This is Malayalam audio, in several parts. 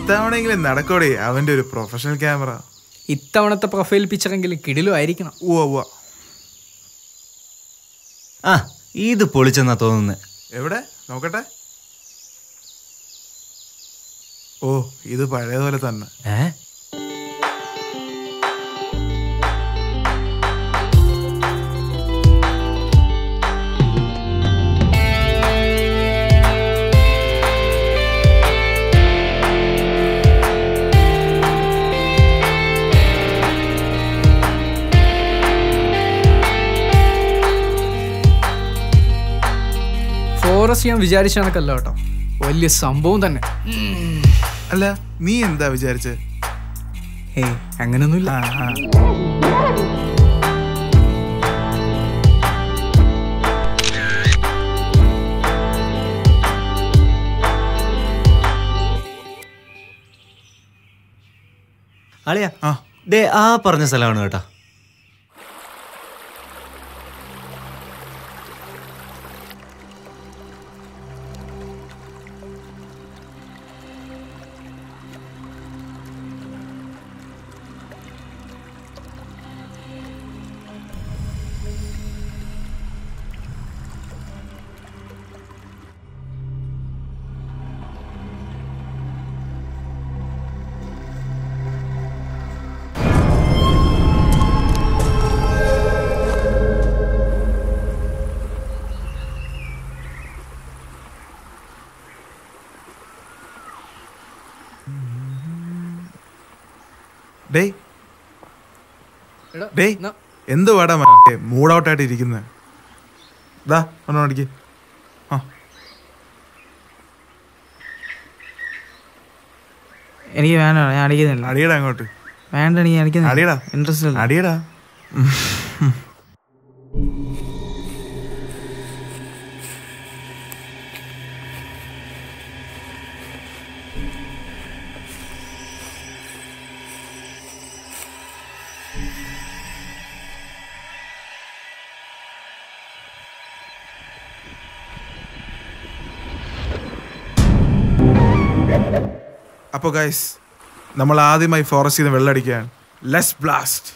ഇത്തവണെങ്കിലും നടക്കോടെ അവന്റെ ഒരു പ്രൊഫഷണൽ ക്യാമറ ഇത്തവണത്തെ പ്രൊഫൈൽ പിക്ചറെങ്കിലും കിടിലും ആയിരിക്കണം ഉവ്വ ഉവ്വ ആ ഇത് പൊളിച്ചെന്നാ തോന്നുന്നത് എവിടെ നോക്കട്ടെ ഓ ഇത് പഴയതുപോലെ തന്നെ ഏ ഫോറസ്റ്റ് ഞാൻ വിചാരിച്ച കണക്കല്ല കേട്ടോ വലിയ സംഭവം തന്നെ അല്ല നീ എന്താ വിചാരിച്ചേ ഏ അങ്ങനൊന്നുമില്ല ആ, ആ. അളിയാ ആ ദേ ആ പറഞ്ഞ സ്ഥലമാണ് കേട്ടോ ഡേയ് എടാ, ഡേയ് ന- എന്ത് പാടാ മൂഡ് ഔട്ട് ആയിട്ട് ഇരിക്കുന്നത് ദാ ഒന്നോ അടിക്ക് ആ എനിക്ക് വേണ്ട ഞാൻ അടിക്കുന്നില്ല അടിയടാ അങ്ങോട്ട് വേണ്ട എനിക്ക് അടിക്കുന്നില്ല അടിയടാ ഇൻട്രസ്റ്റ് ഇല്ല അടിയടാ അപ്പോൾ ഗൈസ് നമ്മൾ ആദ്യമായി ഫോറസ്റ്റിൽ നിന്ന് വെള്ളമടിക്കുകയാണ് ലെസ് ബ്ലാസ്റ്റ്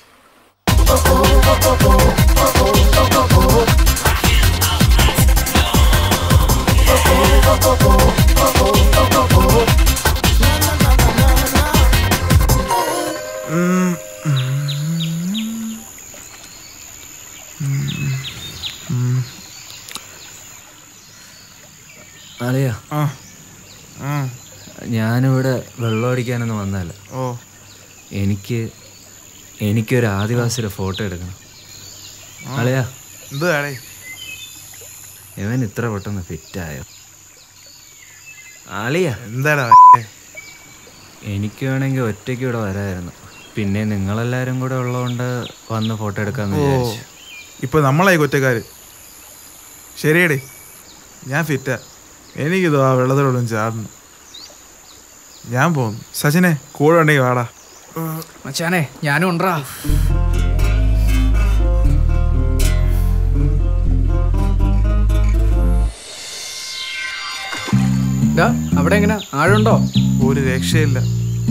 അളിയാ ആ ഉം. ഞാനിവിടെ വെള്ളം അടിക്കാനൊന്നും വന്നല്ല ഓ എനിക്ക് എനിക്കൊരു ആദിവാസിയുടെ ഫോട്ടോ എടുക്കണം അളിയാ എന്ത് ആടേ ഇവൻ ഇത്ര പെട്ടെന്ന് ഫിറ്റായോ അളിയാ എന്താടാ എനിക്ക് വേണമെങ്കിൽ ഒറ്റയ്ക്ക് ഇവിടെ വരായിരുന്നു പിന്നെ നിങ്ങളെല്ലാരും കൂടെ ഉള്ളതുകൊണ്ട് വന്ന് ഫോട്ടോ എടുക്കാന്ന് ഓ വിചാരിച്ചു ഇപ്പൊ നമ്മളായി കുറ്റക്കാര് ശരിയടേ ഞാൻ ഫിറ്റാ എനിക്കിതോ ആ വെള്ളത്തിലോടും ചാടണം ഞാൻ പോകുന്നു സച്ചിനെ കൂടെ ഉണ്ടെങ്കിൽ വാടാ മച്ചാനെ ഞാനും ഉണ്ടാ അവിടെ എങ്ങനെ ആഴുണ്ടോ ഒരു രക്ഷയില്ല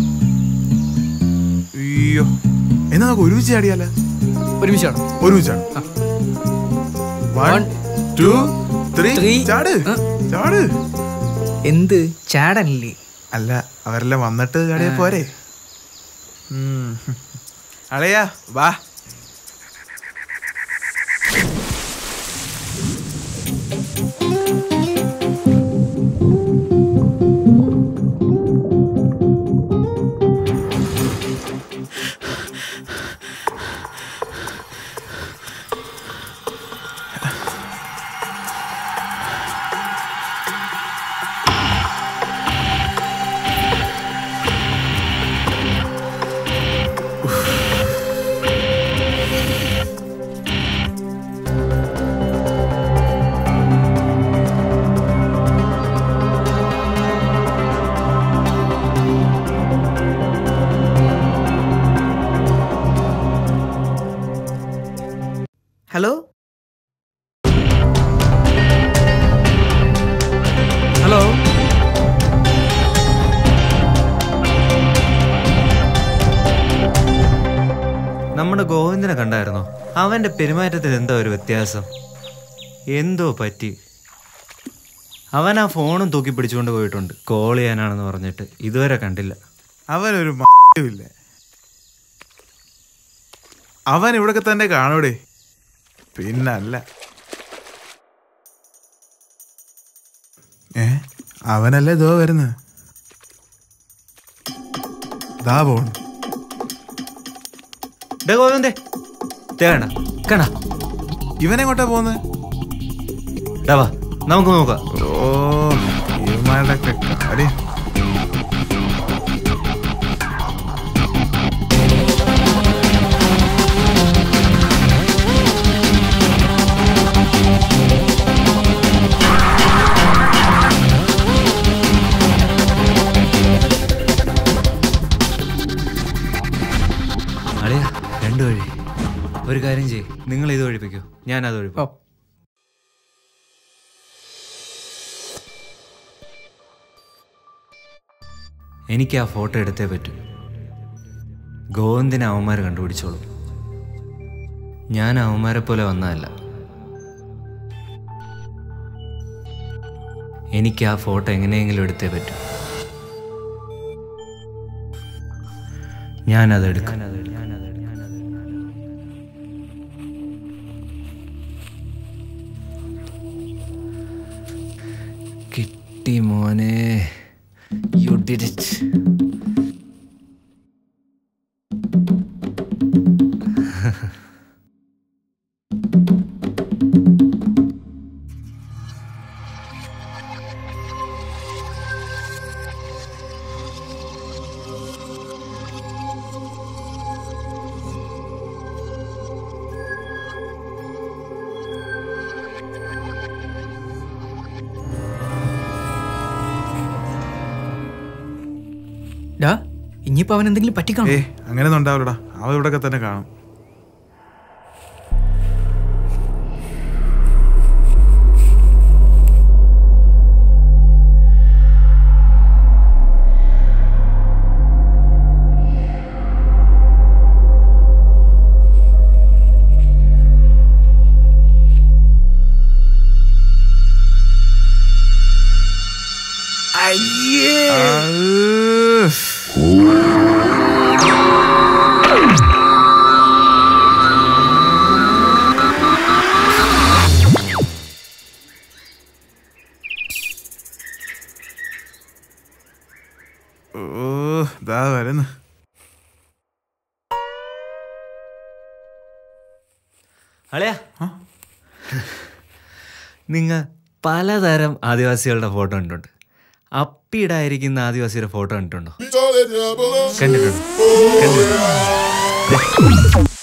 അയ്യോ എന്നാ നമുക്ക് ഒരുമിച്ച് ചാടിയാലോ ഒരുമിച്ചാണോ ഒരുമിച്ച് ചാടും ആ. One One, two three three. ചാട് ആ. ചാട് എന്ത് ചാടല്ലേ അല്ല അവരെല്ലാം വന്നിട്ട് ചാടിയാ പോരെ ഉം. അളയാ വാ നമ്മുടെ ഗോവിന്ദനെ കണ്ടായിരുന്നോ അവന്റെ പെരുമാറ്റത്തിൽ എന്തോ ഒരു വ്യത്യാസം എന്തോ പറ്റി അവൻ ആ ഫോണും തൂക്കി പിടിച്ചുകൊണ്ട് പോയിട്ടുണ്ട് കോൾ ചെയ്യാനാണെന്ന് പറഞ്ഞിട്ട് ഇതുവരെ കണ്ടില്ല അവനൊരു ഇല്ല അവൻ ഇവിടൊക്കെ തന്നെ കാണൂടെ പിന്നല്ല ഏ അവനല്ലേ ഇതോ വരുന്നത് ദാ പോണു ഡേ ഗോവിന്ദേ ദേ കണ്ട കണ്ട ഇവനെങ്ങോട്ടാ പോകുന്നത് ഡാ വാ നമുക്ക് നോക്കാം ഓ ഇവന്മാരുടെയൊക്കെ കാര്യം അളിയ രണ്ടു വഴി ഒരു കാര്യം ചെയ്യ് നിങ്ങൾ ഇത് ഒഴിപ്പിക്കൂ ഞാൻ അത് ഓ ഒഴിപ്പോ എനിക്ക് ആ ഫോട്ടോ എടുത്തേ പറ്റൂ ഗോവിന്ദിനെ അവന്മാർ കണ്ടുപിടിച്ചോളൂ ഞാൻ അവന്മാരെ പോലെ വന്നതല്ല എനിക്ക് ആ ഫോട്ടോ എങ്ങനെയെങ്കിലും എടുത്തേ പറ്റൂ ഞാനതെടുക്കാം കിട്ടി മോനെ യു ഡിഡ് ഇറ്റ് ഡാ ഇനിയിപ്പോ അവൻ എന്തെങ്കിലും പറ്റിക്കാണോ ഏ അങ്ങനെയൊന്നും ഉണ്ടാവില്ലടാ അവൻ ഇവിടൊക്കെ തന്നെ കാണും അയ്യേ ഓ ദാ വരുന്നു അളയാ നിങ്ങൾ പലതരം ആദിവാസികളുടെ ഫോട്ടോ കണ്ടിട്ടുണ്ട് അപ്പിയിടായിരിക്കുന്ന ആദിവാസിയുടെ ഫോട്ടോ കണ്ടിട്ടുണ്ടോ കണ്ടിട്ടുണ്ടോ കണ്ടിട്ടുണ്ടോ